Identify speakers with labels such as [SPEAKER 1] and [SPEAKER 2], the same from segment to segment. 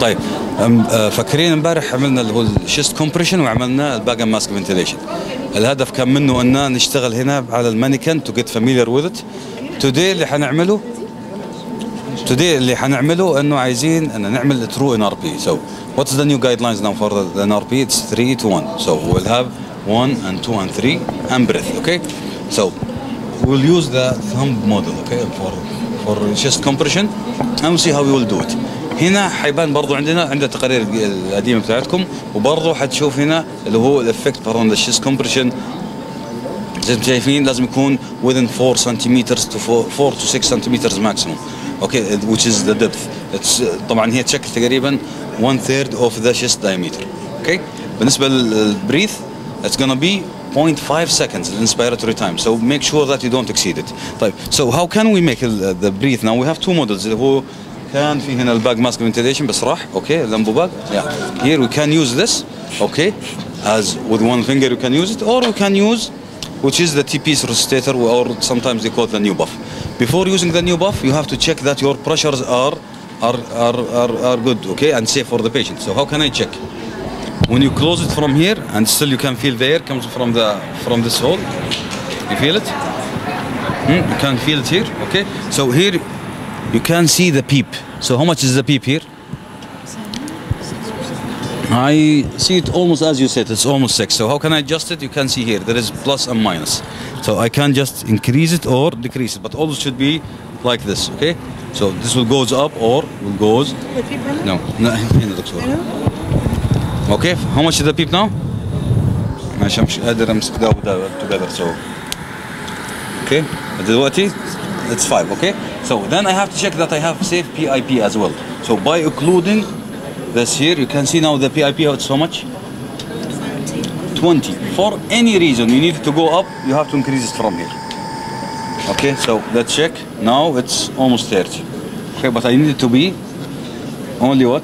[SPEAKER 1] طيب أم- آه، فاكرين امبارح عملنا اللي هو الشيست كومبريشن وعملنا الباجن ماسك فنتيليشن الهدف كان منه ان نشتغل هنا على المانيكن تو جيت فاميليار وذ ات توداي اللي حنعمله توداي اللي حنعمله انه عايزين ان نعمل ترو ان ار بي سو واتس ذا نيو جايد لاينز ناو فور ذا ان ار بي اتس 3 to 1 so we'll have 1 and 2 and 3 and breath okay so we'll use the thumb model okay for for chest compression and we'll see how we will do it هنا حيبان برضو عندنا عند التقارير القديمه بتاعتكم وبرضو حتشوف هنا اللي هو الافكت برضو the chest compression زي ما شايفين لازم يكون within 4 سنتيمترز to 4, 4 to 6 سنتيمترز maximum اوكي which is the depth It's, طبعا هي تشكل تقريبا 1 third of the chest diameter اوكي بالنسبه للبريث it's gonna be 0.5 seconds inspiratory time so make sure that you don't exceed it طيب so how can we make ال- the breath now we have two models اللي هو كان في هنا الباك ماسك فنتيليشن بس راح اوكي اللمبو باك yeah here we can use this okay as with one finger you can use it or we can use which is the TP resuscitator or sometimes they call it the new buff. Before using the new buff, you have to check that your pressures are are, are, are, are good, okay, and safe for the patient. So how can I check? When you close it from here and still you can feel the air comes from the from this hole. You feel it? Hmm, You can feel it here, okay? So here you can see the peep. So how much is the peep here? I see it almost as you said, it's almost six. So how can I adjust it? You can see here, there is plus and minus. So I can just increase it or decrease it, but always should be like this, okay? So this will goes up or will goes, no, no, هنا دكتور. Okay, how much is the peep now? ماشي مش قادر امسك ده وده together so okay دلوقتي it's five okay so then I have to check that I have safe PIP as well so by including this here you can see now the PIP how it's so much 20 for any reason you need to go up you have to increase it from here okay so let's check now it's almost 30 okay but I need it to be only what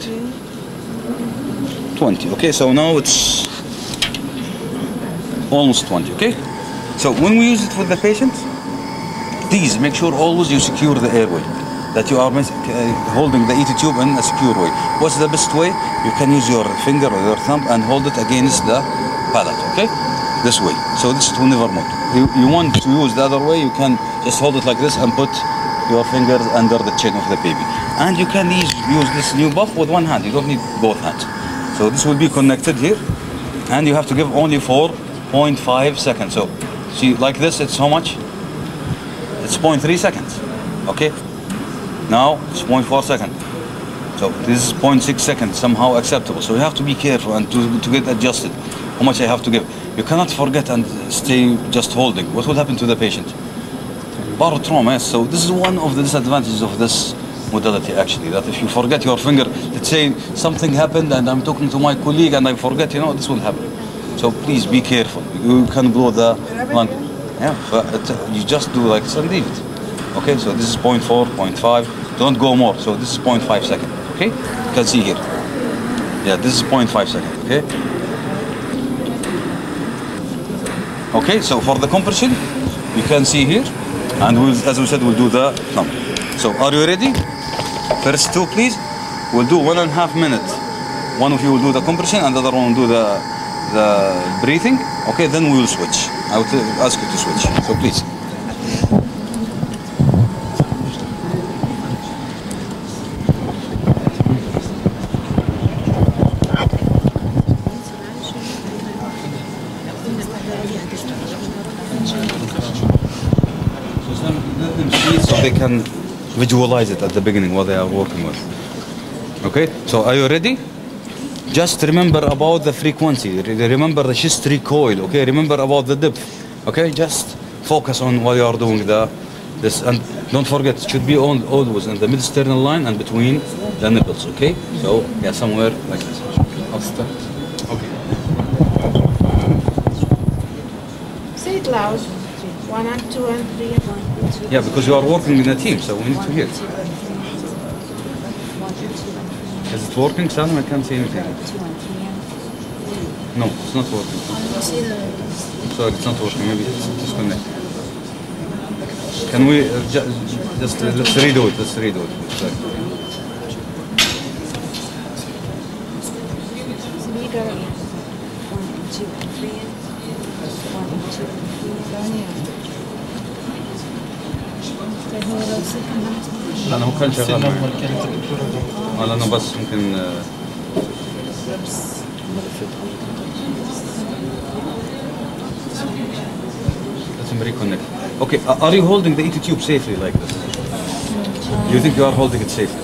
[SPEAKER 1] 20 okay so now it's almost 20 okay so when we use it with the patient please make sure always you secure the airway that you are mis- uh, holding the ET tube in a secure way what's the best way you can use your finger or your thumb and hold it against the palate okay this way so this will never move you, you want to use the other way you can just hold it like this and put your fingers under the chin of the baby and you can use, use this new buff with one hand you don't need both hands so this will be connected here and you have to give only 4.5 seconds so see like this it's how much it's 0.3 seconds okay now it's 0.4 seconds so this is 0.6 seconds somehow acceptable so you have to be careful and to, to get adjusted how much I have to give you cannot forget and stay just holding what will happen to the patient Bar trauma yes so this is one of the disadvantages of this modality actually that if you forget your finger let's say something happened and I'm talking to my colleague and I forget you know this will happen so please be careful you can blow the lung yeah but it, you just do like this and leave it okay so this is 0.4 0.5 don't go more so this is 0.5 second okay you can see here yeah this is 0.5 second okay okay so for the compression you can see here and we'll, as we said we'll do the thumb so are you ready first two please we'll do one and a half minute one of you will do the compression and the other one will do the the breathing okay then we will switch i will t- ask you to switch so please So some, let them see it so they can visualize it at the beginning what they are working with. Okay, so are you ready? Just remember about the frequency. Re- Remember the chest recoil. Okay, remember about the depth. Okay, just focus on what you are doing the this and don't forget it should be on, always in the mid sternal line and between the nipples. Okay, so yeah, somewhere like this. I'll start. Okay.
[SPEAKER 2] Say it loud. One and two and three and one, two.
[SPEAKER 1] Yeah, because you are working in a team, so we need to hear. it. Is it working, Sam? I can't see anything. No, it's not working. Sorry, it's not working. Maybe it's disconnected. Can we uh, ju- just uh, let's redo it? Let's redo it. Sorry. كان شغال
[SPEAKER 3] سلام
[SPEAKER 1] معي.
[SPEAKER 3] كانت الدكتورة دكتورة.
[SPEAKER 1] آه، لانه بس ممكن آه، Let him reconnect. Okay, uh, are you holding the ET tube safely like this? Do you think you are holding it safely?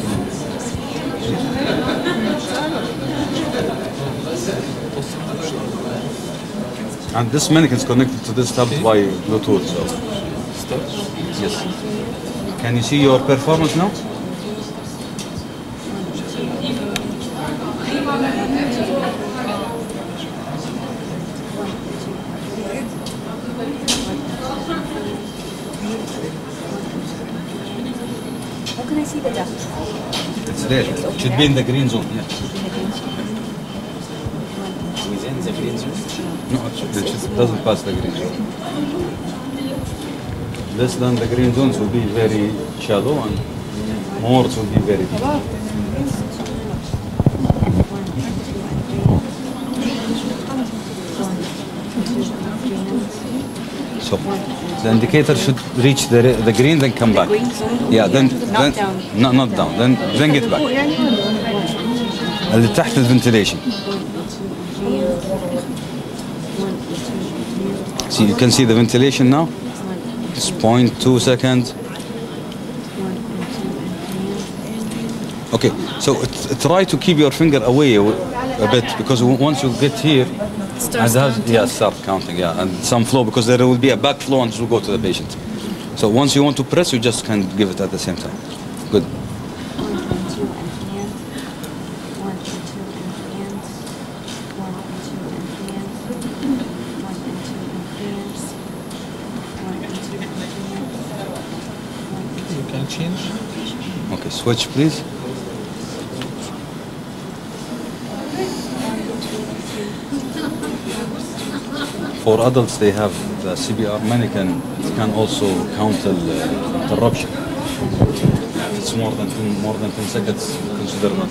[SPEAKER 1] And this mannequin is connected to this tab by Bluetooth. So. Yes. Can you see your performance now?
[SPEAKER 4] How can I see the duck?
[SPEAKER 1] It's there. It should be in the green zone. Yeah.
[SPEAKER 3] Within the green zone.
[SPEAKER 1] No, it, should, it should- doesn't pass the green zone. Less than the green zones will be very shallow and more it will be very deep. So the indicator should reach the, re- the green, then come back.
[SPEAKER 4] green zone?
[SPEAKER 1] Yeah, then,
[SPEAKER 4] Not
[SPEAKER 1] then
[SPEAKER 4] down.
[SPEAKER 1] No, not down. Then then get back. اللي تحت الفنتيليشن. See, you can see the ventilation now. It's 0.2 seconds. Okay, so t- try to keep your finger away a a bit because w- once you get here,
[SPEAKER 2] Starts
[SPEAKER 1] and has-
[SPEAKER 2] counting.
[SPEAKER 1] yeah, start counting, yeah, and some flow because there will be a back flow and it will go to the patient. So once you want to press, you just can give it at the same time. Good.
[SPEAKER 3] You can change.
[SPEAKER 1] Okay, switch please. For adults, they have the CBR mannequin. It can also count the uh, interruption. If it's more than 10, more than 10 seconds, consider not.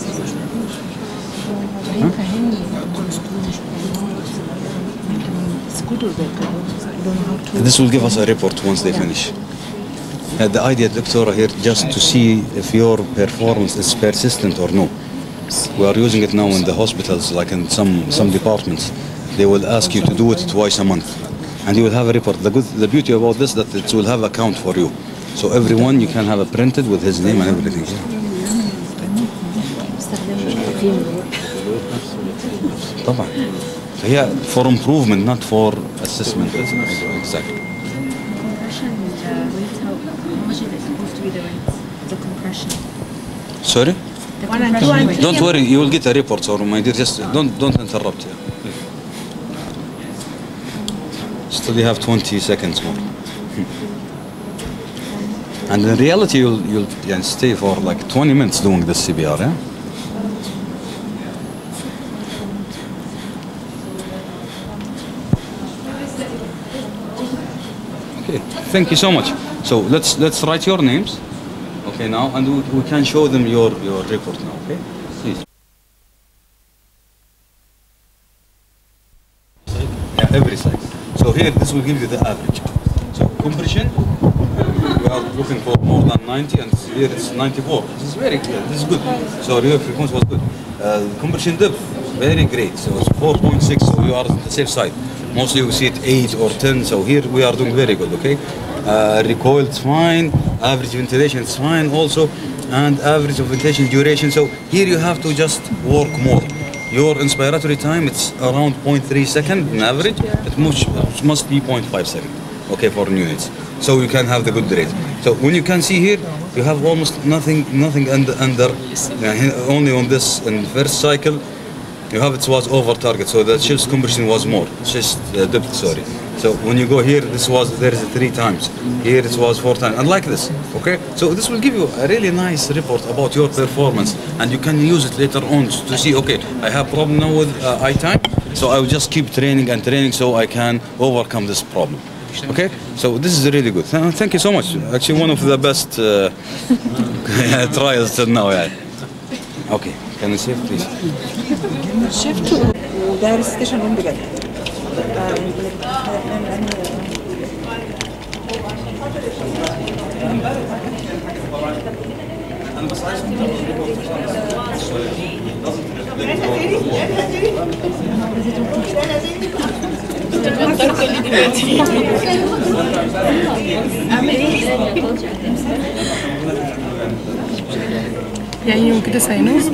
[SPEAKER 1] This will give us a report once they finish. Uh, the idea, Doctor, here just to see if your performance is persistent or no. We are using it now in the hospitals, like in some some departments. They will ask you to do it twice a month, and you will have a report. The good, the beauty about this that it will have a count for you. So everyone you can have it printed with his name and everything. طبعا. فهي for improvement, not for assessment. Exactly.
[SPEAKER 4] Compression, uh, rate, how, how much is it supposed to be the rate? The compression.
[SPEAKER 1] Sorry.
[SPEAKER 4] The
[SPEAKER 2] One and two
[SPEAKER 4] compression
[SPEAKER 2] and
[SPEAKER 4] rate.
[SPEAKER 2] three.
[SPEAKER 1] Don't worry, you will get a report, or my dear, just don't don't interrupt. Yeah. Still, you have 20 seconds more. And in reality, you'll you'll yeah, stay for like 20 minutes doing this CBR. Yeah. Okay. Thank you so much. So let's let's write your names. Okay, now, and we, we can show them your your report now. Okay, please. Yeah, every side. So here, this will give you the average. So compression, we are looking for more than 90, and here it's 94. This is very good. This is good. So your frequency was good. Uh, compression depth, very great. So it's 4.6. So you are on the safe side. Mostly we see it 8 or 10. So here we are doing very good. Okay. Uh, recoil it's fine. Average ventilation is fine also, and average of ventilation duration. So here you have to just work more. Your inspiratory time it's around 0.3 second in average. It must, it must be 0.5 second. Okay, for units. So you can have the good rate. So when you can see here, you have almost nothing, nothing under, under uh, only on this in first cycle. You have it was over target, so the chest compression was more, chest uh, depth, sorry. So when you go here, this was there is three times. Here it was four times, and like this. Okay, so this will give you a really nice report about your performance, and you can use it later on to see. Okay, I have problem now with uh, eye time, so I will just keep training and training so I can overcome this problem. Okay, so this is really good. Th- Thank you so much. Actually, one of the best uh, trials till now. Yeah. Okay, can you save please?
[SPEAKER 5] شفته وده ريستيشن روم بجد آه،
[SPEAKER 6] يعني يوم كده ساينوز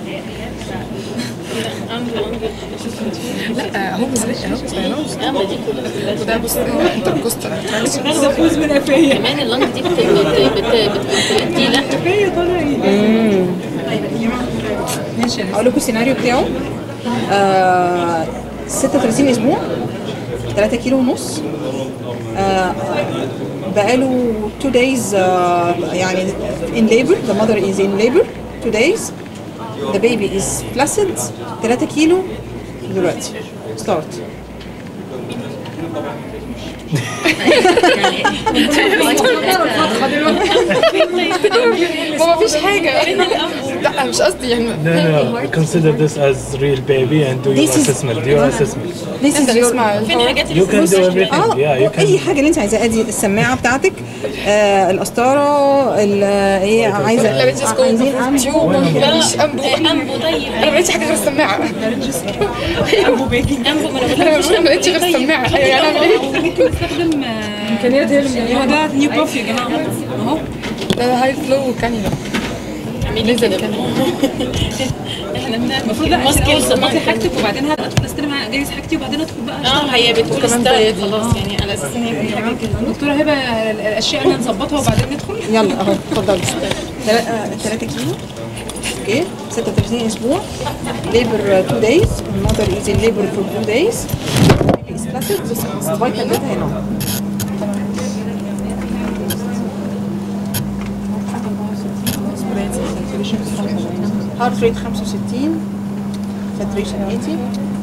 [SPEAKER 6] لا هو بزرق اهو ساينوز وده بص انتركوستال
[SPEAKER 7] كمان اللنج دي بت بت بت بت بتدي لحم
[SPEAKER 5] هقول لكم السيناريو بتاعه آه 36 اسبوع 3 كيلو ونص آه بقاله 2 days آه يعني in labor the mother is in labor 2 days the baby is placid 3 كيلو دلوقتي start
[SPEAKER 6] ما فيش حاجه لا مش قصدي يعني
[SPEAKER 8] No, no, no. Consider this as real baby and do your
[SPEAKER 5] This is-
[SPEAKER 8] assessment. Do your assessment.
[SPEAKER 5] this
[SPEAKER 6] انت
[SPEAKER 5] is your
[SPEAKER 6] اسمع
[SPEAKER 7] فين الحاجات اللي
[SPEAKER 8] You can do everything.
[SPEAKER 5] اه
[SPEAKER 8] Yeah, you
[SPEAKER 5] اي
[SPEAKER 8] can.
[SPEAKER 5] حاجه اللي انت عايزاها ادي السماعه بتاعتك آه القسطره ال- ايه عايزه عايزين
[SPEAKER 6] تيوب مفيش انبو
[SPEAKER 7] امبو طيب
[SPEAKER 6] انا ما لقيتش حاجه غير السماعه
[SPEAKER 7] امبو ما انا
[SPEAKER 6] انا مش ما لقيتش غير السماعه ايوه يعني اعمل ايه؟
[SPEAKER 4] ممكن نستخدم
[SPEAKER 6] امكانيات هي اللي
[SPEAKER 4] هو ده نيو كوفي يا جماعه اهو
[SPEAKER 6] ده هاي فلو وكانيولا
[SPEAKER 7] نزل كده احنا بنعمل
[SPEAKER 4] المفروض لا
[SPEAKER 7] ماسك
[SPEAKER 4] ماسك
[SPEAKER 7] الزمان
[SPEAKER 4] ماسك حاجتك وبعدين هدخل استلم اجهز حاجتي وبعدين ادخل بقى
[SPEAKER 7] اه
[SPEAKER 4] اشتغل
[SPEAKER 7] هي بتقول
[SPEAKER 6] وكمان
[SPEAKER 7] ستارت
[SPEAKER 6] بيدي.
[SPEAKER 7] خلاص يعني على اساس ان هي في حاجه كده
[SPEAKER 4] دكتوره هبه ال- الاشياء اللي هنظبطها وبعدين ندخل
[SPEAKER 5] يلا اهو اتفضلي 3 كيلو اوكي 36 اسبوع ليبر 2 دايز المذر از ان ليبر فور 2 دايز بيبي از بلاسد فيتال داتا هنا هارت ريت 65 ساتوريشن 80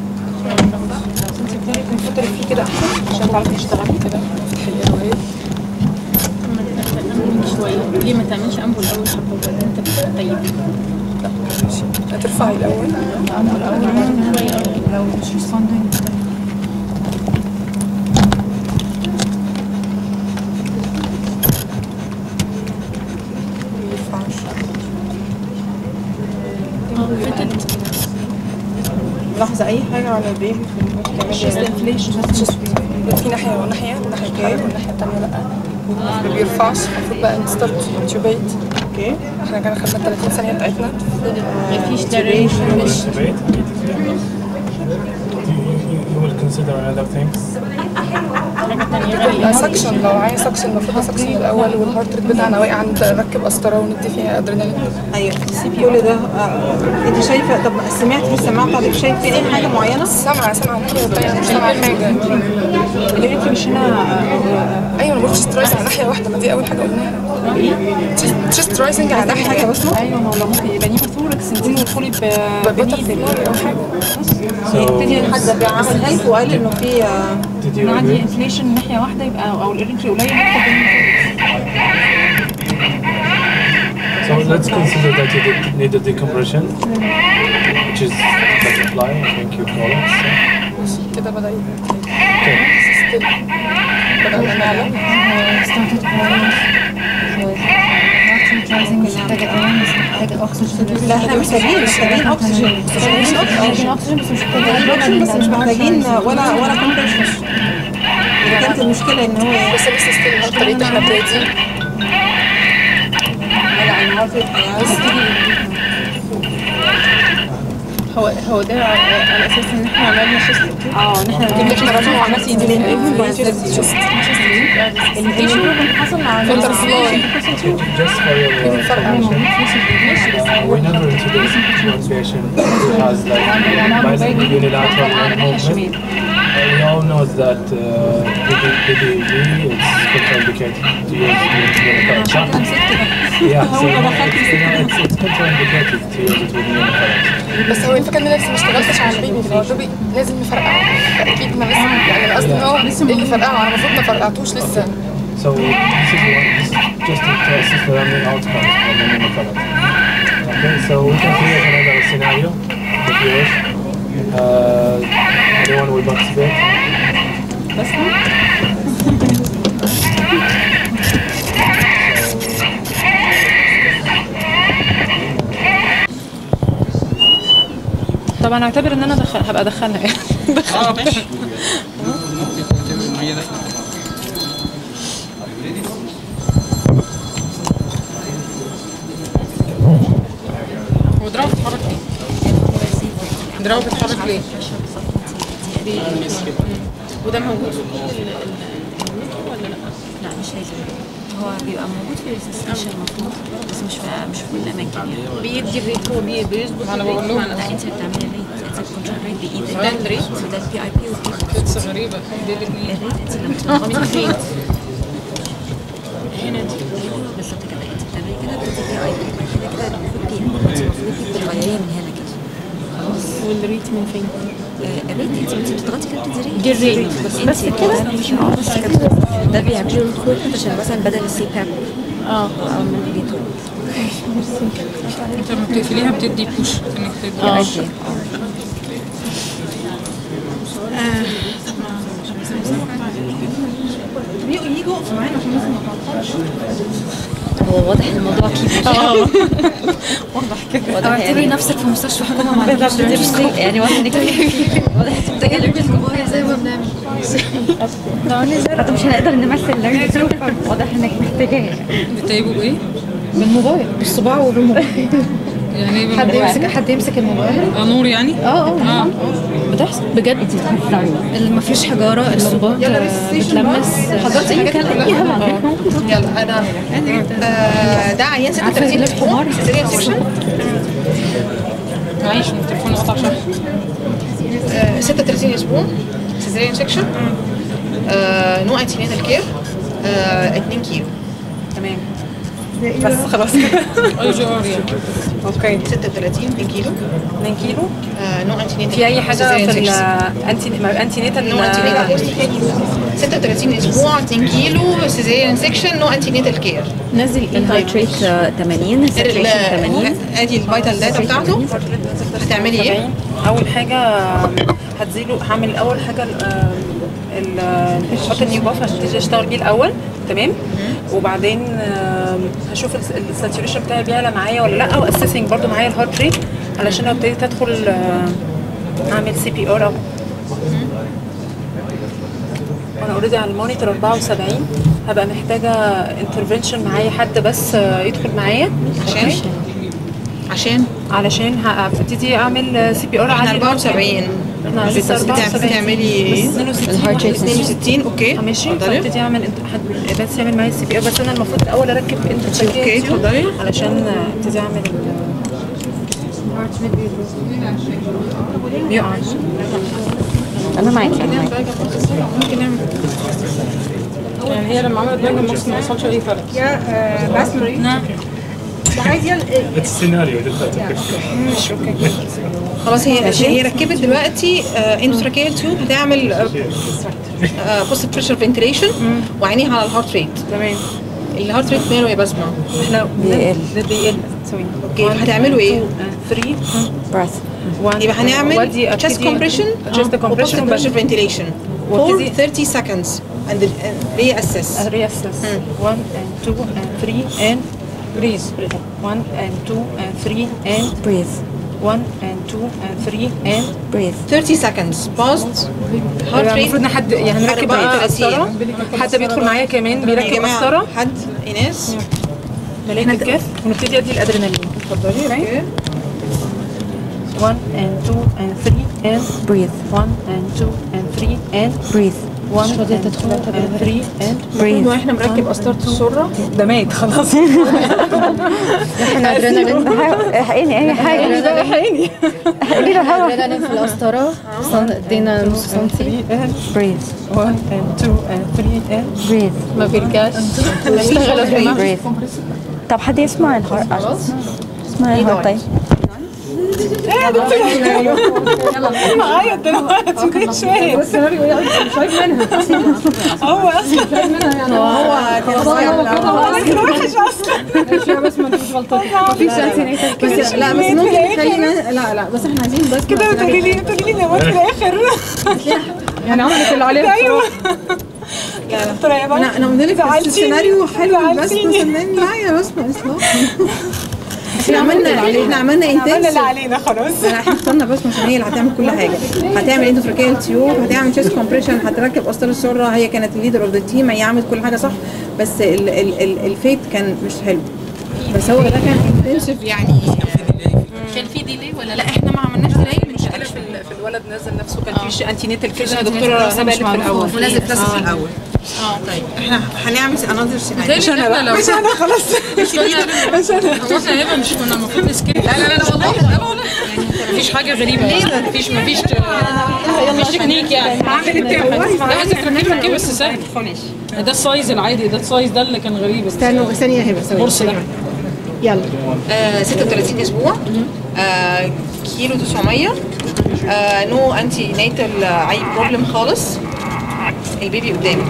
[SPEAKER 6] الفتره فيه كده احسن عشان تعرفي تشتغلي كده تفتحي الروايه
[SPEAKER 7] شويه ليه ما تعملش امبو الاول حبه وبعدين انت طيب
[SPEAKER 6] هترفعي الاول
[SPEAKER 4] لو مش responding
[SPEAKER 5] ملاحظه اي حاجه على البيبي في المستقبل
[SPEAKER 6] في ناحيه وناحيه ناحيه بتحرك والناحيه الثانيه لا ما بيرفعش المفروض بقى نستارت انتوبيت
[SPEAKER 5] اوكي
[SPEAKER 6] احنا كان خدنا 30 ثانيه بتاعتنا
[SPEAKER 7] مفيش دايركشن
[SPEAKER 8] Intubate. You, you will consider other things.
[SPEAKER 6] يبقى سكشن لو عايز سكشن المفروض سكشن الاول والهارت ريت بتاعنا واقع نركب قسطره وندي فيها ادرينالين
[SPEAKER 5] ايوه كل ده آه. انت شايفه طب سمعت في السماعه بتاعتك شايف في اي حاجه معينه؟
[SPEAKER 6] سامعه سامعه الناحيه الثانيه مش سامعه حاجه
[SPEAKER 5] اللي مش هنا آه،
[SPEAKER 6] ايوه انا بقول تشيست رايزنج على ناحيه واحده ما دي اول حاجه قلناها تشيست رايزنج على
[SPEAKER 5] في حاجه
[SPEAKER 6] ناحيه
[SPEAKER 5] بسمع
[SPEAKER 4] ايوه ما هو لو ممكن يبقى نيموثوركس انت تدخلي
[SPEAKER 6] ببطل
[SPEAKER 4] بنيزل
[SPEAKER 6] او حاجه
[SPEAKER 8] So,
[SPEAKER 5] حد بيعمل هيلب وقال انه في آه،
[SPEAKER 8] did you
[SPEAKER 4] انا عندي
[SPEAKER 8] agree?
[SPEAKER 4] انفليشن ناحيه واحده يبقى او الارنتري قليل ندخل
[SPEAKER 8] So let's consider that you did, need a decompression, which is butterfly, I think you call it.
[SPEAKER 6] كده بدا يبقى
[SPEAKER 8] Okay.
[SPEAKER 6] ستيل بدأنا نعلى
[SPEAKER 4] started crying مش محتاجه امان مش محتاجه اكسجين
[SPEAKER 5] لا احنا محتاجين محتاجين اكسجين
[SPEAKER 4] محتاجين اكسجين بس مش محتاجه
[SPEAKER 5] محتاجين بس مش محتاجين ولا ولا كومبريشن اذا كانت المشكله ان هو
[SPEAKER 6] بس لسه ستيل الهارت ريت احنا بادئين
[SPEAKER 5] ولا الهارت ريت هيعلى.
[SPEAKER 7] هو هو ده على اساس ان احنا عملنا شيست
[SPEAKER 4] اه ان احنا
[SPEAKER 6] اللي احنا رجعنا عملنا سي دي
[SPEAKER 4] حصل على
[SPEAKER 6] فلتر فلاي
[SPEAKER 8] Just for your uh, information, uh, we never introduced one patient who has like bilateral unilateral leg movement. Uh, we all know that uh, PDV is contraindicated to use unilateral Yeah, so it's, you know, it's, it's contraindicated to use it with unilateral.
[SPEAKER 6] بس هو الفكره ان انا لسه ما اشتغلتش على البيبي فهو البيبي لازم نفرقعه فاكيد ما لسه يعني انا قصدي ان هو اللي فرقعه انا المفروض ما فرقعتوش لسه
[SPEAKER 8] So this is one, this is just to assess the learning outcomes for the pneumothorax. Okay, so we can create another scenario if you wish. Uh, anyone will participate?
[SPEAKER 9] طب انا اعتبر ان انا دخل هبقى ادخلها يعني
[SPEAKER 3] اه ماشي ممكن تعتبر ان هي داخله
[SPEAKER 6] هو دراعه بيتحرك ليه؟ دراعه بيتحرك ليه؟ وده موجود في كل ال- ال- ولا لا؟
[SPEAKER 4] لا مش لازم هو بيبقى موجود في الريسبشن المفروض بس مش في مش في كل الاماكن يعني
[SPEAKER 6] بيدي الريت هو بي- بيظبط
[SPEAKER 9] انا
[SPEAKER 6] الريت
[SPEAKER 9] بقول لهم
[SPEAKER 4] لا انت بتعملي ريت انت بتكونترول ريت بايدك
[SPEAKER 6] ده الريت؟
[SPEAKER 4] وده البي اي بي والبي
[SPEAKER 6] كتس غريبة دي الاثنين
[SPEAKER 4] الريت انت لما بتضغطي
[SPEAKER 6] فين؟
[SPEAKER 4] هنا دي ايوه بالظبط كده انت بتعملي كده بتدي بي اي بي كده كده المفروض بي انت المفروض بتغيريها من هنا كده خلاص
[SPEAKER 6] والريت من فين؟
[SPEAKER 4] آه، الريت انت انت بتضغطي كده بتدي ريت
[SPEAKER 6] دي الريت بس
[SPEAKER 4] انت
[SPEAKER 6] بس كده؟
[SPEAKER 4] اه بس كده ده بيعمل له ريكروتمنت عشان مثلا بدل السي باب
[SPEAKER 6] اه
[SPEAKER 4] او من بيته
[SPEAKER 9] انت لما بتقفليها بتدي بوش انك تدي
[SPEAKER 6] اه
[SPEAKER 5] يجوا معانا عشان بس ما نتعطلش
[SPEAKER 4] هو واضح الموضوع كبير
[SPEAKER 6] اه
[SPEAKER 4] واضح كده واضح اعتبري نفسك في مستشفى حكومه ما عندكش يعني واضح انك واضح انك محتاجه لبس زي ما بنعمل حتى مش هنقدر نمثل لك واضح انك محتاجاه
[SPEAKER 9] بتجيبوا بايه؟
[SPEAKER 6] بالموبايل بالصباع والريموت
[SPEAKER 9] يعني ايه
[SPEAKER 6] حد
[SPEAKER 9] بالموبايل؟
[SPEAKER 6] يمسك حد يمسك الموبايل
[SPEAKER 9] آه، نور يعني؟
[SPEAKER 6] اه اه بتحصل بجد اللي مفيش حجاره اللمبات بتلمس
[SPEAKER 5] حضرتي حاجات كلها يلا انا آه، ده عيان 36 اسبوع سيزيريان سيكشن
[SPEAKER 9] معيش التليفون قطع شحن
[SPEAKER 5] آه، 36 اسبوع سيزيريان سيكشن نوع انتينيتال كير 2 كيلو
[SPEAKER 9] تمام بس خلاص كده اي جي ار يعني اوكي
[SPEAKER 5] 36 2 كيلو
[SPEAKER 9] 2 كيلو
[SPEAKER 5] آه، نوع انتينيتال
[SPEAKER 9] في اي حاجه
[SPEAKER 5] cesarean
[SPEAKER 9] في
[SPEAKER 5] section.
[SPEAKER 9] الانتي انتي نيتال
[SPEAKER 5] نوع انتينيتال 36 اسبوع 2 كيلو سيزيريان سيكشن نوع انتينيتال كير
[SPEAKER 6] نزل ايه
[SPEAKER 4] الهارت ريت 80 الساتوريشن 80
[SPEAKER 5] ادي الفيتال داتا بتاعته هتعملي ايه؟
[SPEAKER 9] اول حاجه هتزيله هعمل اول حاجه ال ال هحط النيو باف عشان ابتدي اشتغل بيه الاول تمام وبعدين آم، هشوف الساتوريشن بتاعي بيعلى معايا ولا لا واسسنج برضو معايا الهارت ريت علشان لو ابتديت ادخل آه، اعمل سي بي ار او وانا اوريدي على المونيتور 74 هبقى محتاجه انترفنشن معايا حد بس آه، يدخل معايا
[SPEAKER 5] عشان عشان
[SPEAKER 9] علشان هبتدي اعمل سي بي ار
[SPEAKER 5] احنا
[SPEAKER 9] على
[SPEAKER 5] 74
[SPEAKER 9] احنا لسه
[SPEAKER 5] بت- بتعمل-
[SPEAKER 9] 74.
[SPEAKER 5] بتعملي ايه؟
[SPEAKER 9] بس 62
[SPEAKER 5] الهارت ريت 62 اوكي
[SPEAKER 9] ماشي
[SPEAKER 5] اتفضلي.
[SPEAKER 9] فابتدي اعمل انت حد بس يعمل معايا السي بي ار بس انا المفروض الاول اركب انت
[SPEAKER 5] اوكي، اتفضلي.
[SPEAKER 9] علشان ابتدي اعمل ال بيقع
[SPEAKER 4] انا معاكي انا معاكي
[SPEAKER 9] ممكن نعمل يعني هي لما عملت باجن ماكس ما حصلش اي فرق
[SPEAKER 5] يا باسلري
[SPEAKER 9] نعم
[SPEAKER 8] It's a scenario that I
[SPEAKER 9] مش اوكي
[SPEAKER 5] خلاص هي هي ركبت دلوقتي اندوتراكيال تيوب بتعمل بوست بريشر فنتيليشن وعينيها على الهارت ريت
[SPEAKER 9] تمام
[SPEAKER 5] الهارت ريت ماله يا بسمه
[SPEAKER 9] احنا
[SPEAKER 4] بيقل.
[SPEAKER 9] ده بيقل ثواني
[SPEAKER 5] اوكي هتعملوا ايه؟
[SPEAKER 9] 3
[SPEAKER 4] براث
[SPEAKER 5] يبقى هنعمل chest compression
[SPEAKER 9] chest
[SPEAKER 5] و
[SPEAKER 9] compression
[SPEAKER 5] post pressure ventilation for
[SPEAKER 9] وابتدي-
[SPEAKER 5] 30 seconds and then and reassess
[SPEAKER 9] reassess 1 and 2 and 3 and breathe 1 and 2 and 3 and
[SPEAKER 4] breathe
[SPEAKER 9] 1 and 2 and 3 and
[SPEAKER 4] breathe
[SPEAKER 5] 30 seconds paused heart
[SPEAKER 9] يعني
[SPEAKER 5] rate
[SPEAKER 9] المفروض ان حد يعني هنركب معايا
[SPEAKER 5] 34.
[SPEAKER 9] قسطره حد بيدخل معايا كمان
[SPEAKER 5] يا
[SPEAKER 9] بيركب
[SPEAKER 5] جماعه
[SPEAKER 9] قسطره
[SPEAKER 5] حد ايناس
[SPEAKER 9] بلاقي الكاف ونبتدي ادي الادرينالين
[SPEAKER 5] اتفضلي right
[SPEAKER 9] 1 and 2 and 3 and
[SPEAKER 4] breathe
[SPEAKER 9] 1 and 2 and 3 and
[SPEAKER 4] breathe
[SPEAKER 9] 1 and 2 and 3 and
[SPEAKER 4] breathe
[SPEAKER 5] واحنا مركب قسطره السره
[SPEAKER 9] ده مات خلاص
[SPEAKER 6] احنا ادرينالين
[SPEAKER 4] احقيني اي حاجه
[SPEAKER 9] الحقيني
[SPEAKER 4] احقيني له هوا
[SPEAKER 6] ادرينالين في القسطره صن- ادينا نص سنتي
[SPEAKER 4] breathe
[SPEAKER 9] 1 and 2 and 3 and
[SPEAKER 4] breathe
[SPEAKER 6] ما بيرجعش اشتغل في
[SPEAKER 4] breathe طب حد يسمع الهارت اسمع الهارت طيب
[SPEAKER 9] معايا دلوقتي مش فاهم
[SPEAKER 5] السيناريو يعني مش عارف منها
[SPEAKER 9] هو اصلا
[SPEAKER 5] هو
[SPEAKER 9] هو وحش اصلا
[SPEAKER 5] بس ما انت مش غلطانه
[SPEAKER 6] مفيش انتينيتال
[SPEAKER 5] بس لا بس ممكن خلينا لا لا بس احنا عايزين بس
[SPEAKER 9] كده تقولي لي تقولي لي نموت في الاخر
[SPEAKER 5] يعني عملت اللي عليها
[SPEAKER 9] ايوه دكتوره يا
[SPEAKER 5] انا انا قلت لك بس
[SPEAKER 9] زعلتيني.
[SPEAKER 5] السيناريو حلو بس
[SPEAKER 9] زعلتيني.
[SPEAKER 5] فنان لا يا بس ما اصلا احنا عملنا احنا عملنا
[SPEAKER 9] عملنا اللي
[SPEAKER 5] انتنسيف
[SPEAKER 9] علينا خلاص
[SPEAKER 5] لا احنا اخترنا بس عشان هي اللي هتعمل كل حاجه هتعمل اندوفراكيال تيوب هتعمل تشيست كومبريشن هتركب قسطره السره هي كانت الليدر اوف ذا تيم هي عملت كل حاجه صح بس ال ال ال الفيت كان مش حلو بس هو ده كان انتنسيف يعني
[SPEAKER 7] كان في ديلي ولا
[SPEAKER 5] لا احنا ما عملناش تلاقي
[SPEAKER 9] المشكله في ال- في الولد نزل نفسه كان في انتي نيتال كير يا دكتوره هبه قالت في الاول
[SPEAKER 5] ونازل فلاسس في الاول اه طيب احنا هنعمل انذر سيناريو
[SPEAKER 9] مش انا بقى مش انا خلاص مش انا مش انا
[SPEAKER 3] هو احنا هبه مش كنا المفروض نسكت
[SPEAKER 9] لا لا لا والله
[SPEAKER 3] مفيش حاجه غريبه يعني مفيش مفيش مفيش تكنيك يعني لا عايز افكرك ايه بس سهل ده السايز العادي ده السايز ده اللي كان غريب
[SPEAKER 2] استنوا ثانية هبة ثواني.
[SPEAKER 3] القرص ده
[SPEAKER 2] يلا
[SPEAKER 5] آه 36 اسبوع آه كيلو 900 آه نو انتي ناتال اي بروبلم خالص البيبي قدامك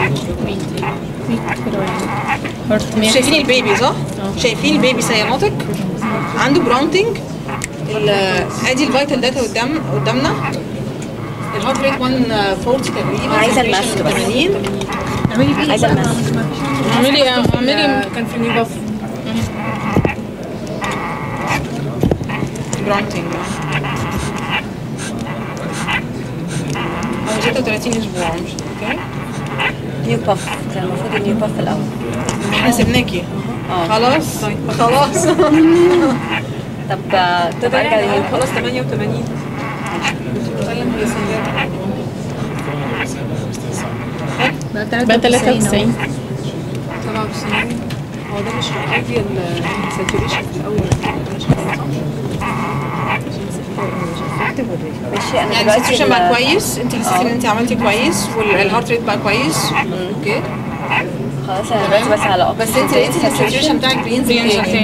[SPEAKER 5] شايفين البيبي صح؟ شايفين البيبي سيانوتك عنده براونتنج ال- ادي الفيتال داتا قدام قدامنا الهارت ريت 140 تقريبا
[SPEAKER 4] عايزة
[SPEAKER 5] saturation
[SPEAKER 4] الماسك بس.
[SPEAKER 5] 80
[SPEAKER 4] عايزه المس
[SPEAKER 3] اعملي اعملي
[SPEAKER 9] كان في نيو باف
[SPEAKER 5] براونتنج هو 36 اسبوع مش اوكي
[SPEAKER 4] نيو باف كان المفروض النيو باف الاول
[SPEAKER 5] احنا سيبناكي خلاص خلاص
[SPEAKER 4] طب طب ارجع للنيو باف
[SPEAKER 9] خلاص 88
[SPEAKER 2] بقى 93
[SPEAKER 9] 97 هو ده مش الايديال ساتوريشن في الاول مش
[SPEAKER 4] ماشي انا
[SPEAKER 5] يعني
[SPEAKER 4] دلوقتي
[SPEAKER 5] السيتويشن بقى
[SPEAKER 4] ال-
[SPEAKER 5] كويس انت حسيتي ان انت عملتي كويس والهارت ريت بقى كويس اوكي
[SPEAKER 4] خلاص انا دلوقتي بس على
[SPEAKER 5] بس انت لقيتي الساتوريشن بتاعك بينزل
[SPEAKER 3] بينزل
[SPEAKER 5] تاني
[SPEAKER 3] تاني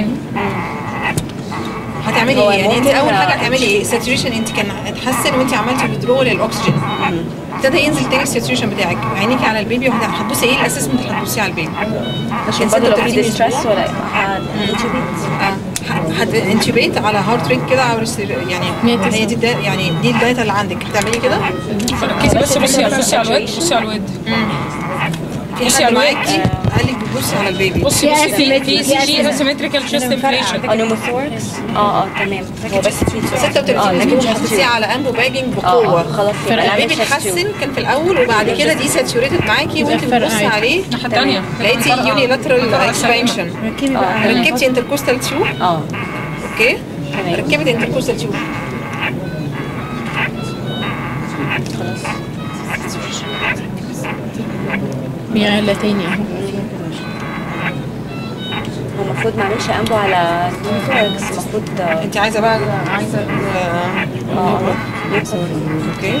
[SPEAKER 5] هتعملي
[SPEAKER 4] هو
[SPEAKER 5] ايه يعني انت
[SPEAKER 4] ممكن-
[SPEAKER 5] اول حاجه هتعملي ايه الساتوريشن انت كان اتحسن وانت عملتي ويدرو للاكسجين ابتدى ينزل تاني الساتوريشن بتاعك عينيكي على البيبي وهتبصي ايه الاسسمنت اللي هتبصي على البيبي
[SPEAKER 4] عشان برضه لو في
[SPEAKER 5] 36
[SPEAKER 4] ديستريس
[SPEAKER 5] أسبوع.
[SPEAKER 4] ولا هتنتبه
[SPEAKER 5] هتنتبيت على هارت ريت كده على السر- يعني هي دي الدا- يعني دي الداتا اللي عندك هتعملي كده
[SPEAKER 3] ركزي بس بصي بصي على الواد بصي على الواد
[SPEAKER 5] في
[SPEAKER 3] بصي
[SPEAKER 5] حد
[SPEAKER 3] على الواد.
[SPEAKER 5] معاكي قال لك بتبصي على البيبي
[SPEAKER 3] بصي بصي في في في اسيمتريكال تشيست انفليشن
[SPEAKER 4] انوموثوركس اه اه تمام هو بس في
[SPEAKER 5] 36 اسبوع هتبصي على امبو باجنج
[SPEAKER 4] اه اه
[SPEAKER 5] بقوه
[SPEAKER 4] خلاص يبقى نعمل
[SPEAKER 5] البيبي
[SPEAKER 4] chest tube.
[SPEAKER 5] اتحسن كان في الاول وبعد كده دي ساتوريتد معاكي وانت بتبصي عليه
[SPEAKER 3] الناحيه الثانيه
[SPEAKER 5] لقيتي يوني لاترال اكسبانشن ركبتي انتركوستال تيوب
[SPEAKER 4] اه
[SPEAKER 5] اوكي
[SPEAKER 4] تمام.
[SPEAKER 5] ركبت انتركوستال تيوب
[SPEAKER 2] بيعلى تاني اهو
[SPEAKER 4] هو المفروض ما اعملش امبو على نيوثوركس المفروض اه
[SPEAKER 5] انت عايزه بقى عايزه آه،
[SPEAKER 4] اه نيوثوركس
[SPEAKER 5] اوكي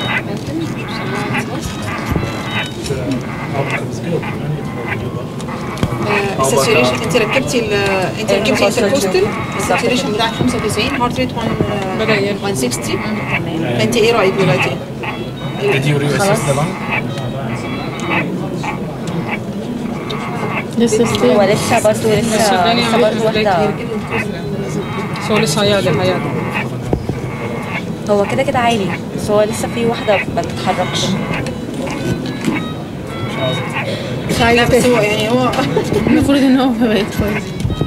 [SPEAKER 5] الساتوريشن انت ركبتي ال انت ركبتي انتركوستال الساتوريشن بتاعك 95 هارت ريت 1
[SPEAKER 3] بدأ يرفع.
[SPEAKER 5] 160 انت ايه رايك دلوقتي؟
[SPEAKER 8] Did you reassess the lung?
[SPEAKER 2] لسه
[SPEAKER 4] هو
[SPEAKER 2] ستيل
[SPEAKER 4] لسه برضه لسه
[SPEAKER 3] صدقني
[SPEAKER 4] لسه برضه واحده
[SPEAKER 3] بس هو لسه هيعدل هيعدل
[SPEAKER 4] هو كده كده عالي بس هو لسه في واحده ما بتتحركش
[SPEAKER 5] لا بس هو يعني هو
[SPEAKER 2] المفروض ان هو بقت كويس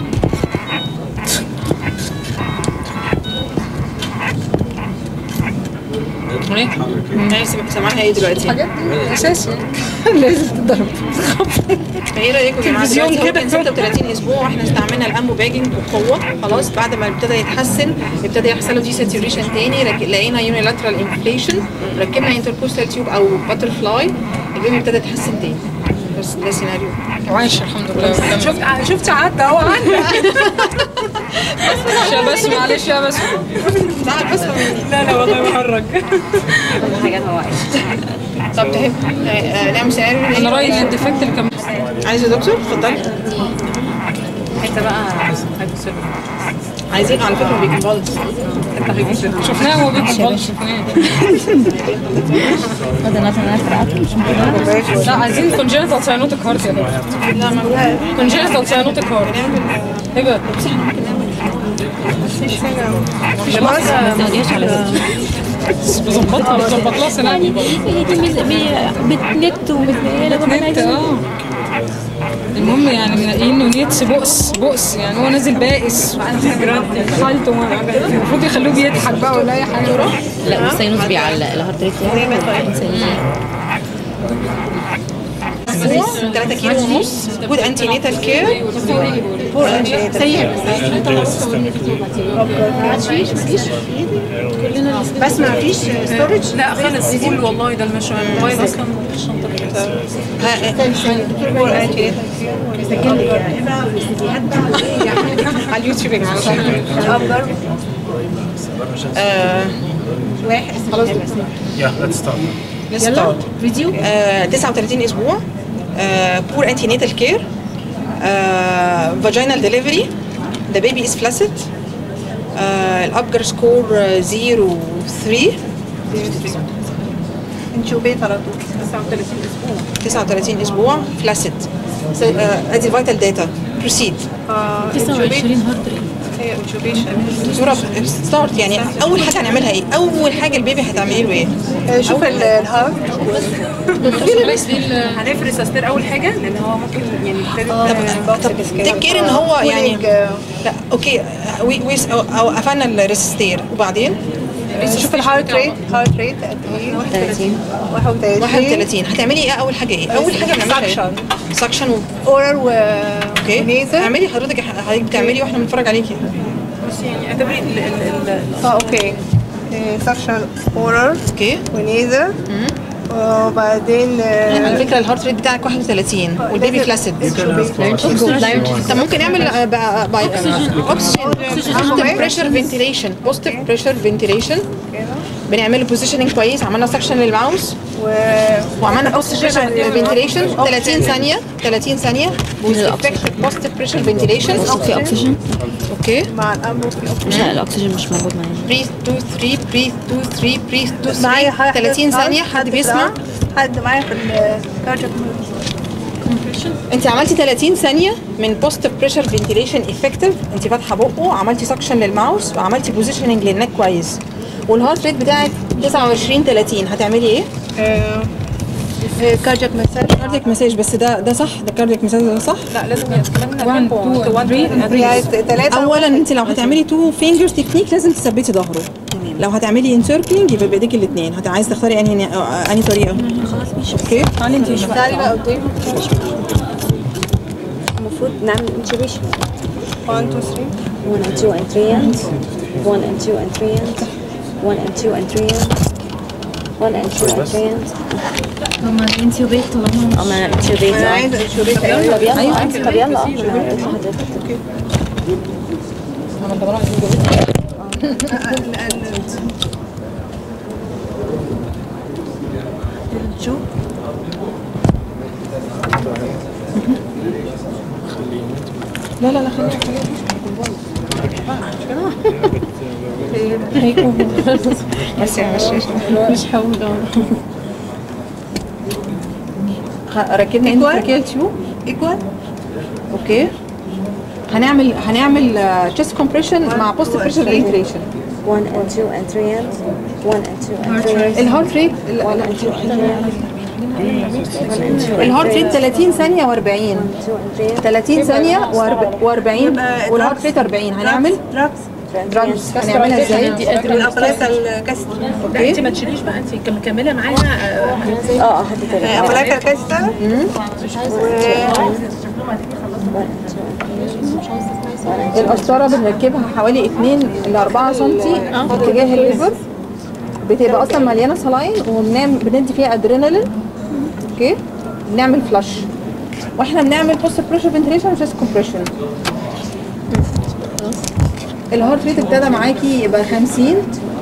[SPEAKER 3] ايه
[SPEAKER 5] يعني سم- سامعاها ايه دلوقتي؟
[SPEAKER 3] اساسي
[SPEAKER 2] لازم تضرب
[SPEAKER 5] فايه رايكم يا جماعه دلوقتي هو كان 36 اسبوع واحنا استعملنا الامبو باجنج بقوه خلاص بعد ما ابتدى يتحسن ابتدى يحصل له دي ساتوريشن تاني رك... لقينا يونيلاترال انفليشن ركبنا انتركوستال تيوب او باتر فلاي البيبي ابتدى يتحسن تاني بس ده سيناريو
[SPEAKER 3] وعايش الحمد لله
[SPEAKER 9] شفت شفت عدى اهو عدى
[SPEAKER 3] يا بس معلش يا بس
[SPEAKER 5] تعال بس
[SPEAKER 9] لا لا والله بهرج
[SPEAKER 4] كل حاجه هو عايش
[SPEAKER 5] طب تحب آه، نعمل سيناريو
[SPEAKER 3] انا رايي ان الديفكت اللي كان
[SPEAKER 5] عايزه يا دكتور اتفضلي
[SPEAKER 9] انت بقى هتسيب
[SPEAKER 5] عايزين على فكره بيكون فالد
[SPEAKER 9] انت هتسيب
[SPEAKER 3] شفناه وهو بيكون بلط شفناه
[SPEAKER 4] ده انا انا فرقت مش ممكن
[SPEAKER 3] لا عايزين كونجنتال ساينوتيك هارت يا دكتور
[SPEAKER 5] لا ما
[SPEAKER 3] كونجنتال ساينوتيك هارت هبه بظبطها بظبط لها سيناريو
[SPEAKER 2] بتنت وبتنيل
[SPEAKER 3] نت اه المهم يعني منقيين نونيتس بؤس بؤس يعني هو نازل بائس حالته ما- المفروض يخلوه بيضحك بقى ولا اي حاجه
[SPEAKER 4] لا والسينوس بيعلق الهارت ريت
[SPEAKER 5] اسبوع 3 كيلو ونص جود انتي نيتال كير فور انتي نيتال بس ما فيش ستورج
[SPEAKER 9] لا خالص فول والله ده المش الموبايل اصلا في الشنطه
[SPEAKER 5] فور انتي نيتال على اليوتيوب يا جماعه آه، واحد خلاص
[SPEAKER 8] Yeah, let's start.
[SPEAKER 5] Let's start. فيديو 39 اسبوع بور انتي نيتال كير فاجينال ديليفري ذا بيبي از فلاسيد الابجر سكور 0 3
[SPEAKER 9] انشوبيت على طول 39 اسبوع
[SPEAKER 5] 39 اسبوع فلاسيد ادي الفيتال داتا بروسيد
[SPEAKER 7] 29 هارد ريت
[SPEAKER 9] هي انشوبيشن
[SPEAKER 5] صورة ستارت يعني اول حاجه هنعملها ايه اول حاجه البيبي هتعملي له ايه
[SPEAKER 9] شوف الهارت هنفرز استير اول حاجه لان هو ممكن يعني يبتدي
[SPEAKER 5] طب تفكير ان هو يعني لا اوكي وي وي او قفلنا الريسستير وبعدين
[SPEAKER 9] شوف الهارت ريت هارت ريت قد ايه
[SPEAKER 4] 30
[SPEAKER 9] 31
[SPEAKER 5] 31 هتعملي ايه اول حاجه ايه اول حاجه بنعملها ايه
[SPEAKER 9] سكشن
[SPEAKER 5] سكشن و...
[SPEAKER 9] اورال و
[SPEAKER 5] اوكي
[SPEAKER 9] ونيزل.
[SPEAKER 5] اعملي حضرتك حضرتك بتعملي واحنا بنتفرج عليكي
[SPEAKER 9] بس يعني اعتبري ال ال ال
[SPEAKER 10] اه اوكي سكشن اورال
[SPEAKER 5] اوكي
[SPEAKER 10] ونيزر وبعدين
[SPEAKER 5] على فكره الهارت ريت بتاعك 31 والبيبي فلاسيد طب ممكن نعمل آه، بقى باي اوكسجين بريشر فنتيليشن بوزيتيف بريشر فنتيليشن بنعمل بوزيشننج كويس عملنا سكشن للماوس وعملنا بوزيتيف فنتيليشن 30 ثانيه 30 ثانيه بوزيتيف بريشر فنتيليشن
[SPEAKER 4] في اكسجين
[SPEAKER 5] اوكي
[SPEAKER 10] مع الامر في
[SPEAKER 4] لا الاكسجين مش موجود معانا
[SPEAKER 5] بريث 2 3 بريث 2 3 بريث 2
[SPEAKER 10] معايا
[SPEAKER 5] 3
[SPEAKER 10] حد
[SPEAKER 5] 30 ثانيه حد بيسمع
[SPEAKER 10] حد معايا في الكاردياك
[SPEAKER 5] انت عملتي 30 ثانيه من بوزيتيف بريشر فنتيليشن افكتيف انت فاتحه بقه عملتي سكشن للماوس وعملتي بوزيشننج للنك كويس والهارت ريت بتاعك 29 30 هتعملي ايه؟
[SPEAKER 10] كاردياك مساج
[SPEAKER 5] كاردياك مساج بس ده ده صح ده كاردياك مساج ده صح
[SPEAKER 9] لا لازم يتكلمنا
[SPEAKER 3] 1 2 3
[SPEAKER 10] ثلاثة
[SPEAKER 5] اولا انت لو هتعملي تو فينجر تكنيك لازم تثبتي ظهره لو هتعملي انسيركلينج يبقى بايديك الاثنين هت عايز تختاري انهي انهي طريقه خلاص ماشي اوكي
[SPEAKER 3] تعالي انت شوفي
[SPEAKER 10] تعالي بقى قدام
[SPEAKER 11] المفروض نعمل انتوبيشن
[SPEAKER 10] 1 2 3
[SPEAKER 11] 1 and 2 and 3 and 1 and 2 and 3 and 1 and 2 and 3 and 1 and 2 and 3 and
[SPEAKER 4] هما انتيوبيت طالما
[SPEAKER 11] اما انتوبيت
[SPEAKER 10] انا عايزه انشوبيت
[SPEAKER 11] طب يلا طب يلا حضرتك
[SPEAKER 10] شو
[SPEAKER 5] لا لا لا خلينا بس يا مش مش حول ركبنا انت ركبت تيوب
[SPEAKER 10] ايكوال
[SPEAKER 5] اوكي هنعمل هنعمل تشيست كومبريشن مع بوست بريشر فنتريشن
[SPEAKER 11] 1 and 2 and 3 and 1 and 2 and 3 and
[SPEAKER 5] الهارت ريت
[SPEAKER 11] 1 and 2 and 3 and
[SPEAKER 5] الهارت ريت 30 ثانيه و40
[SPEAKER 11] 2 and 3
[SPEAKER 5] 30 ثانيه و40 والهارت ريت 40 هنعمل
[SPEAKER 10] دراكس
[SPEAKER 5] دراجز هنعملها ازاي؟
[SPEAKER 10] الابلاتا الكاست
[SPEAKER 9] لا انت ما تشيليش بقى انت مكمله معاها
[SPEAKER 11] اه اه حد تاني
[SPEAKER 10] الابلاتا الكاست
[SPEAKER 5] القسطره بنركبها حوالي 2 ل 4 سم في اتجاه الليفر بتبقى اصلا مليانه صلاين وبنعمل بندي فيها ادرينالين اوكي بنعمل فلاش واحنا بنعمل بوست بريشر فنتريشن وشيست كومبريشن الهارت ريت ابتدى معاكي يبقى 50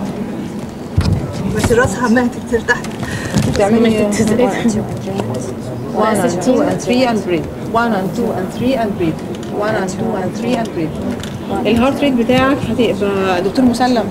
[SPEAKER 10] بس راسها ماتت ترتاح
[SPEAKER 5] بتعملي
[SPEAKER 11] 1 and 2 and 3
[SPEAKER 5] 1 and 2 and 3 and breathe 1 and 2 and 3 and breathe 1 and 2 and 3 and breathe الهارت ريت بتاعك هتبقى دكتور مسلم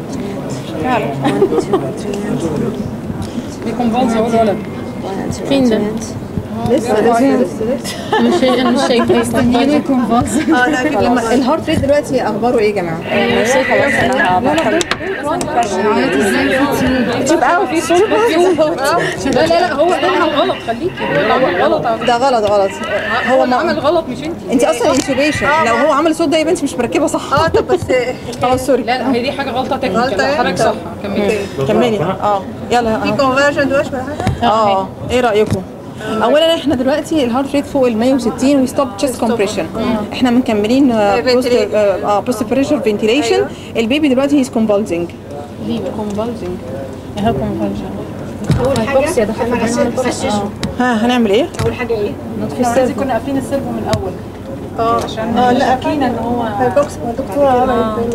[SPEAKER 3] بيكونفالز هو الولد
[SPEAKER 11] فين ده؟
[SPEAKER 5] لسه لسه لسه
[SPEAKER 7] مش انا مش شايفه
[SPEAKER 10] اه لا كده
[SPEAKER 5] لما الهارت ريت دلوقتي اخباره ايه يا جماعه؟
[SPEAKER 11] خلاص انا هبطل
[SPEAKER 5] تبقى
[SPEAKER 3] لا في صوت لا لا لا هو ده عمل غلط خليكي هو اللي عمل غلط على
[SPEAKER 5] ده غلط غلط
[SPEAKER 3] هو اللي عمل غلط مش انت
[SPEAKER 5] انت اصلا انسوبيشن لو هو عمل الصوت ده يبقى انت مش مركبه صح
[SPEAKER 10] اه طب بس
[SPEAKER 5] خلاص سوري
[SPEAKER 3] لا لا هي دي حاجه غلطه تكنيكال لا، حضرتك صح كملي
[SPEAKER 5] كملي اه يلا
[SPEAKER 10] في
[SPEAKER 5] اه
[SPEAKER 10] كونفرجن دوش ولا حاجه؟
[SPEAKER 5] اه ايه رايكم اولا احنا دلوقتي الهارت ريت فوق ال 160 وستوب تشيست كومبريشن احنا مكملين بوست اه بوست بريشر فنتيليشن البيبي دلوقتي هيز كومبالزنج كومبالزنج
[SPEAKER 4] اهو كونفرجن
[SPEAKER 2] اول حاجه هنغسله
[SPEAKER 5] ها هنعمل ايه؟
[SPEAKER 2] اول حاجه ايه؟
[SPEAKER 9] نطفي السيرفو كنا قافلين السيرفو من الاول
[SPEAKER 10] اه
[SPEAKER 9] عشان
[SPEAKER 10] اه لا
[SPEAKER 9] شاكين ان هو
[SPEAKER 10] هيبوكس ما الدكتوره عملت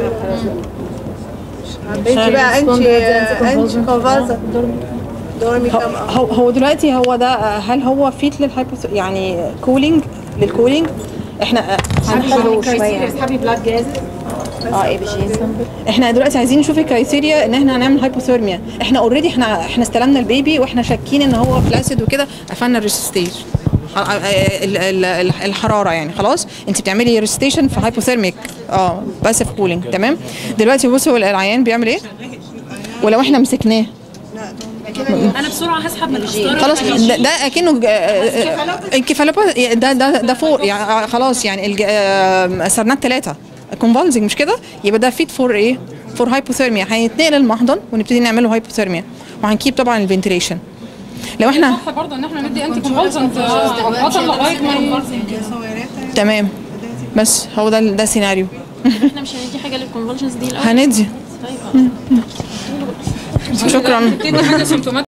[SPEAKER 10] انت بقى انت انت كونفرزة دورمي كام
[SPEAKER 5] هو هو دلوقتي هو ده آه، هل هو فيت للهايبوث يعني كولينج للكولينج احنا آه، هنحله شويه
[SPEAKER 2] اسحبي بلاد جاز
[SPEAKER 4] اه اي بي جي
[SPEAKER 5] احنا دلوقتي عايزين نشوف الكرايتيريا ان احنا هنعمل هايبوثيرميا احنا اوريدي احنا احنا استلمنا البيبي واحنا شاكين ان هو فلاسيد وكده قفلنا الريسستيج الحراره يعني خلاص انت بتعملي ريستيشن في هايبوثيرميك اه باسف كولينج تمام دلوقتي بصوا العيان بيعمل ايه ولو احنا مسكناه
[SPEAKER 3] انا بسرعه هسحب من القسطره
[SPEAKER 5] خلاص ده, ده اكنه انكفالوبا ده ده ده فوق يعني آه، خلاص يعني الج- آه، سرنات ثلاثه كونفالزنج مش كده يبقى ده فيت فور ايه فور هايبوثيرميا هيتنقل المحضن ونبتدي نعمل له هايبوثيرميا وهنكيب طبعا الفنتيليشن لو احنا
[SPEAKER 3] صح برضه ان احنا ندي انتي كونفالسنت عامه لغايه ما ي-
[SPEAKER 5] تمام بس هو ده ده سيناريو
[SPEAKER 7] احنا مش هندي حاجه للكونفولجنز دي الاول
[SPEAKER 5] هندي
[SPEAKER 7] طيب
[SPEAKER 5] شكرا
[SPEAKER 3] تدي حاجه سيمتومات